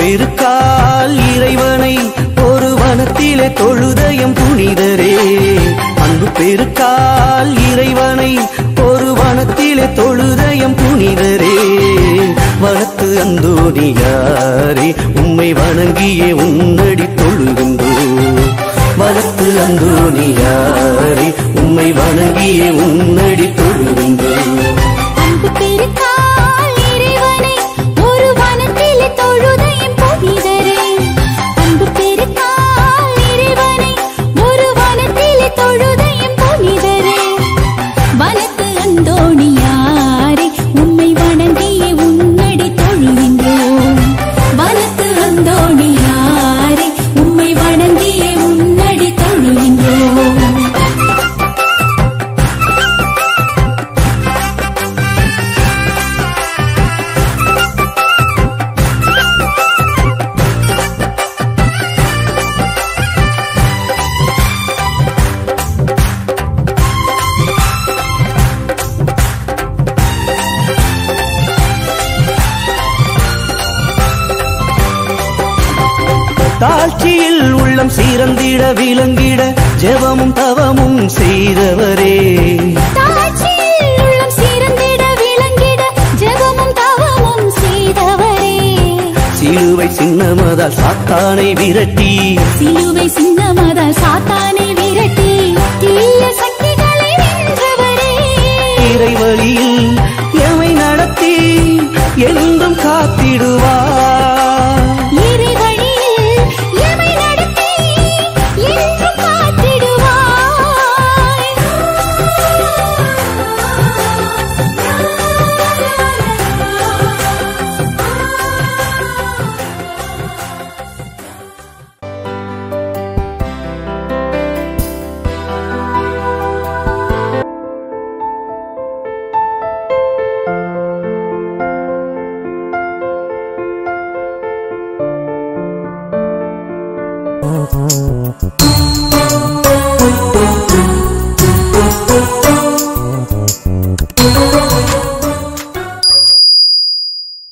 பெருக்கால் இறைவனை ஒரு வனத்திலே தொழுதயம் புனிதரே அன்பு பெருக்கால் இறைவனை ஒரு வனத்திலே தொழுதயம் புனிதரே வனத்து அந்தோனியாரே உம்மை வணங்கியே உன்னடி தொழுகின்றோம் வனத்து அந்தோனியாரே உம்மை வணங்கியே உன்னடி தொழுகின்றோம் அன்பு பெருக்கால் இறைவனை ஒரு வனத்திலே தொழுதையும் புனிதரே அன்பு பெருக்கால் இறைவனை ஒரு வனத்திலே தொழுதையும் புனிதரே வனத்து அந்தோணியாரே உம்மை வணங்கியே உன்னடி தொழுகின்றோம் வனத்து அந்தோணியாரே உம்மை வணங்கியே உன்னடி தொழுகின்றோம் தாழ்ச்சியில் உள்ளம் சீரந்திட விளங்கிட ஜெபமும் தவமும் செய்தவரே தாட்சியில் உள்ளம் சிறந்திட விளங்கிட ஜெபமும் தவமும் செய்தவரே சிலுவை சின்னமதால் சாத்தானை விரட்டி சிலுவை சின்னமதால் சாத்தானை விரட்டி தீய சக்திகளை வென்றவரே இறைவழியில் எமை நடத்தி என்றும் காத்திடுவார்